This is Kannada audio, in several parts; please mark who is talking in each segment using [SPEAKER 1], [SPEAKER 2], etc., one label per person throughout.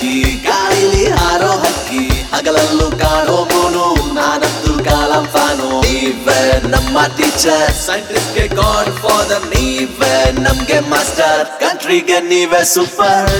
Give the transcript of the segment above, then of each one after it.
[SPEAKER 1] ಲಕ್ಕಿ ಗಾಳಿಲಿ ಹಾರೋ ಹಕ್ಕಿ ಹಗಲಲ್ಲೂ ಕಾಣೋ ಮೋನು ನಾನಂತೂ ಕಾಲಂ ಫಾನು ನೀವೇ ನಮ್ಮ ಟೀಚರ್ ಸೈಂಟಿಸ್ಟ್ಗೆ ಗಾಡ್ ಫಾದರ್ ನೀವೇ ನಮ್ಗೆ ಮಾಸ್ಟರ್ ಕಂಟ್ರಿಗೆ ನೀವೇ ಸೂಪರ್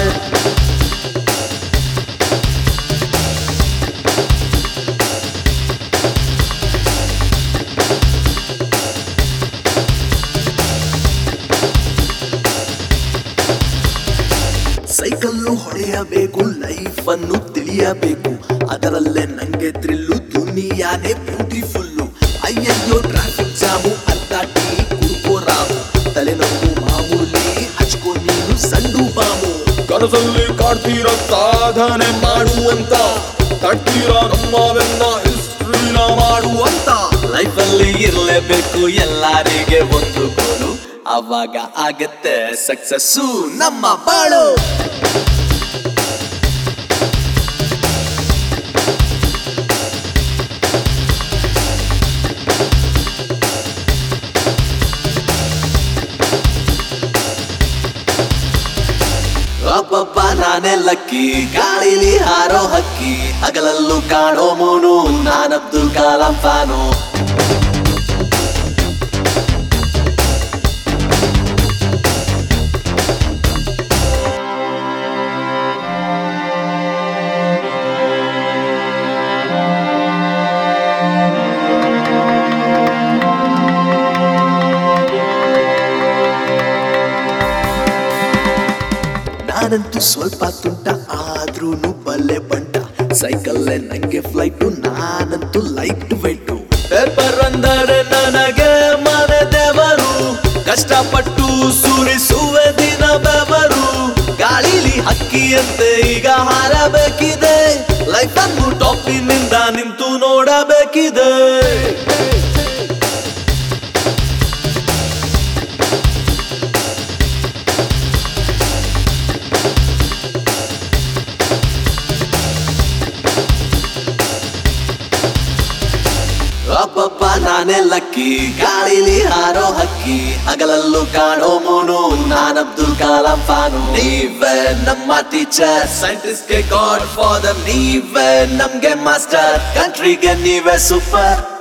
[SPEAKER 1] ಸೈಕಲ್ಲು ಹೊಡೆಯಬೇಕು ಲೈಫ್ ಅನ್ನು ತಿಳಿಯಬೇಕು ಅದರಲ್ಲೇ ನಂಗೆ ಥ್ರಿಲ್ಲು ದುನಿಯಾನೇ ಬ್ಯೂಟಿಫುಲ್ಲು ಅಯ್ಯಯ್ಯೋ ಟ್ರಾಫಿಕ್ ಜಾಮು ಅರ್ಧ ಟೀ ಕುಡ್ಕೋ ರಾಮು ತಲೆನೋವು ಮಾಮೂಲಿ ಹಚ್ಕೋ ನೀನು ಸಂಡು ಬಾಮು
[SPEAKER 2] ಕನಸಲ್ಲಿ ಕಾಡ್ತೀರ ಸಾಧನೆ ಮಾಡುವಂತ ತಡ್ತೀರ ನಮ್ಮವೆನ್ನ ಹಿಸ್ಟ್ರಿನ ಮಾಡುವಂತ
[SPEAKER 1] ಲೈಫಲ್ಲಿ ಇರ್ಲೇಬೇಕು ಎಲ್ಲರಿಗೆ ಒಂದು ಗೋಲು ಅವಾಗ ಆಗತ್ತೆ ಸಕ್ಸಸ್ಸು ನಮ್ಮ ಬಾಳು ಅಬ್ಬಬ್ಬ ನಾನೇ ಲಕ್ಕಿ ಗಾಳಿಲಿ ಹಾರೋ ಹಕ್ಕಿ ಹಗಲಲ್ಲೂ ಕಾಣೋ ಮೋನು ನಾನ್ ಅಬ್ದುಲ್ ಕಲಾಂ ಫಾನು ನಾನಂತೂ ಸ್ವಲ್ಪ ತುಂಟ ಆದ್ರೂನು ಬಲ್ಲೆ ಬಂಟ ಸೈಕಲ್ಲೇ ನಂಗೆ ಫ್ಲೈಟು ನಾನಂತೂ ಲೈಟ್ ವೈಟು ಪೇಪರ್ ಅಂದರೆ ನನಗೆ ಮನೆ ದೇವರು ಕಷ್ಟಪಟ್ಟು ಸುರಿಸುವೆ ದಿನ ಬೆವರು ಗಾಳಿಲಿ ಹಕ್ಕಿಯಂತೆ ಈಗ ಹಾರಬೇಕಿದೆ ಲೈಫ್ ಅನ್ನು ಟಾಪಿನಿಂದ ನಿಂತು ನೋಡಬೇಕಿದೆ ಅಬ್ಬಬ್ಬ ನಾನೇ ಲಕ್ಕಿ ಗಾಳಿಲಿ ಹಾರೋ ಹಕ್ಕಿ ಹಗಲಲ್ಲೂ ಕಾಣೋ ಮೋನು ನಾನ್ ಅಬ್ದುಲ್ ಕಲಾಂ ಫಾನು ನೀವೇ ನಮ್ಮ ಟೀಚರ್ ಸೈಂಟಿಸ್ಟ್ಗೆ ಗಾಡ್ ಫಾದರ್ ನೀವೇ ನಮ್ಗೆ ಮಾಸ್ಟರ್ ಕಂಟ್ರಿಗೆ ನೀವೇ ಸೂಪರ್